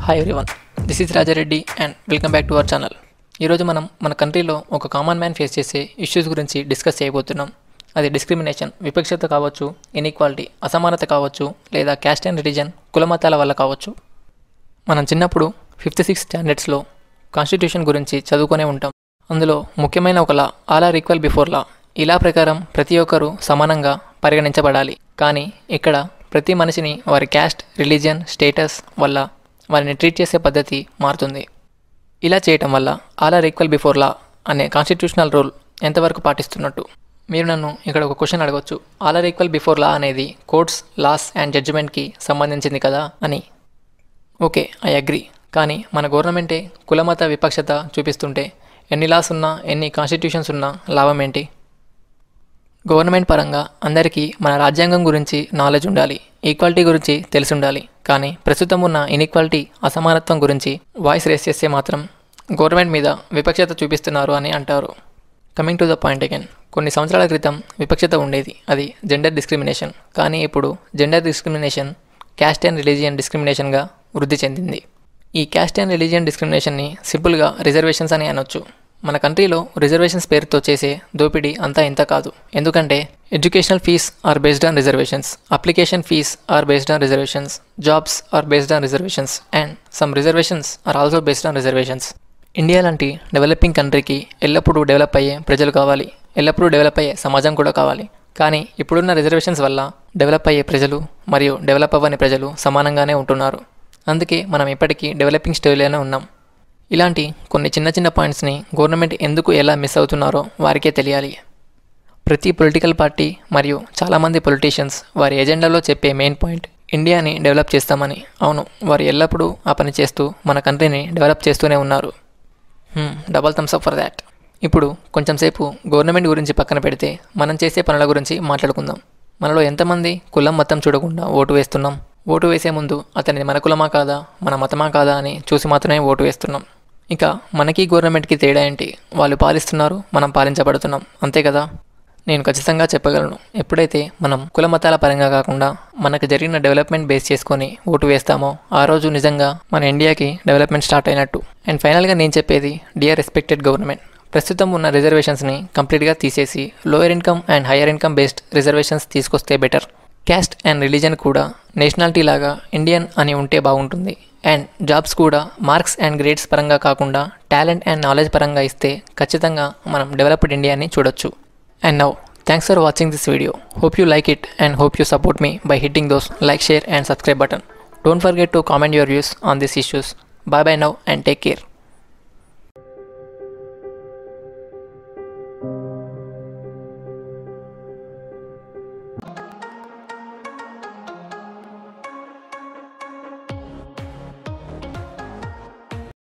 hi everyone this is Raja Reddy and welcome back to our channel ఈరోజు మనం మన కంట్రీలో ఒక కామన్ మ్యాన్ ఫేస్ చేసే ఇష్యూస్ గురించి డిస్కస్ చేయబోతున్నాం అది డిస్క్రిమినేషన్ విపక్షత కావచ్చు ఇన్ఈక్వాలిటీ అసమానత కావచ్చు లేదా క్యాస్ట్ అండ్ రిలీజన్ కులమతాల వల్ల కావచ్చు మనం చిన్నప్పుడు ఫిఫ్త్ సిక్స్త్ స్టాండర్డ్స్లో కాన్స్టిట్యూషన్ గురించి చదువుకునే ఉంటాం అందులో ముఖ్యమైన ఒక law all are equal before law ఇలా ప్రకారం ప్రతి ఒక్కరూ సమానంగా పరిగణించబడాలి కానీ ఇక్కడ ప్రతి మనిషిని వారి క్యాస్ట్ రిలీజియన్ స్టేటస్ వల్ల వారిని ట్రీట్ చేసే పద్ధతి మారుతుంది ఇలా చేయటం వల్ల all are equal before law అనే కాన్స్టిట్యూషనల్ రూల్ ఎంతవరకు పాటిస్తున్నట్టు మీరు నన్ను ఇక్కడ ఒక క్వశ్చన్ అడగవచ్చు all are equal before law అనేది కోర్ట్స్ లాస్ అండ్ జడ్జిమెంట్కి సంబంధించింది కదా అని ఓకే ఐ అగ్రి కానీ మన గవర్నమెంటే కులమత విపక్షత చూపిస్తుంటే ఎన్ని లాస్ ఉన్నా ఎన్ని కాన్స్టిట్యూషన్స్ ఉన్నా లాభం ఏంటి గవర్నమెంట్ పరంగా అందరికీ మన రాజ్యాంగం గురించి నాలెడ్జ్ ఉండాలి ఈక్వాలిటీ గురించి తెలిసి ఉండాలి కానీ ప్రస్తుతం ఉన్న ఇన్ఈక్వాలిటీ అసమానత్వం గురించి వాయిస్ రేస్ చేస్తే మాత్రం గవర్నమెంట్ మీద విపక్షత చూపిస్తున్నారు అని అంటారు coming to the point again కొన్ని సంవత్సరాల క్రితం విపక్షత ఉండేది అది జెండర్ డిస్క్రిమినేషన్ కానీ ఇప్పుడు gender discrimination caste and religion డిస్క్రిమినేషన్గా వృద్ధి చెందింది ఈ క్యాస్ట్ అండ్ రిలీజియన్ డిస్క్రిమినేషన్ని సింపుల్గా రిజర్వేషన్స్ అని అనొచ్చు మన కంట్రీలో రిజర్వేషన్స్ పేరుతో చేసే దోపిడీ అంతా ఇంత కాదు ఎందుకంటే educational fees are based on reservations application fees are based on reservations jobs are based on reservations and some reservations are also based on reservations India లాంటి డెవలపింగ్ కంట్రీకి ఎల్లప్పుడూ డెవలప్ అయ్యే ప్రజలు కావాలి ఎల్లప్పుడూ డెవలప్ అయ్యే సమాజం కూడా కావాలి కానీ ఇప్పుడున్న రిజర్వేషన్స్ వల్ల డెవలప్ అయ్యే ప్రజలు మరియు డెవలప్ అవ్వని ప్రజలు సమానంగానే ఉంటున్నారు అందుకే మనం ఇప్పటికీ డెవలపింగ్ స్టేజ్లోనే ఉన్నాం ఇలాంటి కొన్ని చిన్న చిన్న పాయింట్స్ని గవర్నమెంట్ ఎందుకు ఎలా మిస్ అవుతున్నారో వారికే తెలియాలి ప్రతి పొలిటికల్ పార్టీ మరియు చాలామంది పొలిటీషియన్స్ వారి ఎజెండాలో చెప్పే మెయిన్ పాయింట్ ఇండియాని డెవలప్ చేస్తామని అవును వారు ఎల్లప్పుడూ ఆ పని చేస్తూ మన కంట్రీని డెవలప్ చేస్తూనే ఉన్నారు double thumbs up for that ఇప్పుడు కొంచెం సేపు గవర్నమెంట్ గురించి పక్కన పెడితే మనం చేసే పనుల గురించి మాట్లాడుకుందాం మనలో ఎంతమంది కులం మతం చూడకుండా ఓటు వేస్తున్నాం ఓటు వేసే ముందు అతనిది మన కులమా కాదా మన మతమా కాదా అని చూసి మాత్రమే ఓటు వేస్తున్నాం ఇక మనకి గవర్నమెంట్కి తేడా ఏంటి వాళ్ళు పాలిస్తున్నారు మనం పాలించబడుతున్నాం అంతే కదా నేను ఖచ్చితంగా చెప్పగలను ఎప్పుడైతే మనం కుల మతాల పరంగా కాకుండా మనకు జరిగిన డెవలప్మెంట్ బేస్ చేసుకొని ఓటు వేస్తామో ఆ రోజు నిజంగా మన ఇండియాకి డెవలప్మెంట్ స్టార్ట్ అయినట్టు అండ్ ఫైనల్గా నేను చెప్పేది డియర్ రెస్పెక్టెడ్ గవర్నమెంట్ ప్రస్తుతం ఉన్న రిజర్వేషన్స్ని కంప్లీట్గా తీసేసి lower income and higher income based reservations తీసుకొస్తే బెటర్ క్యాస్ట్ అండ్ రిలీజన్ కూడా నేషనాలిటీ లాగా ఇండియన్ అని ఉంటే బాగుంటుంది అండ్ జాబ్స్ కూడా మార్క్స్ అండ్ గ్రేడ్స్ పరంగా కాకుండా టాలెంట్ అండ్ నాలెడ్జ్ పరంగా ఇస్తే ఖచ్చితంగా మనం డెవలప్డ్ ఇండియాని చూడొచ్చు and now thanks for watching this video hope you like it and hope you support me by hitting those like share and subscribe button don't forget to comment your views on this issues bye bye now and take care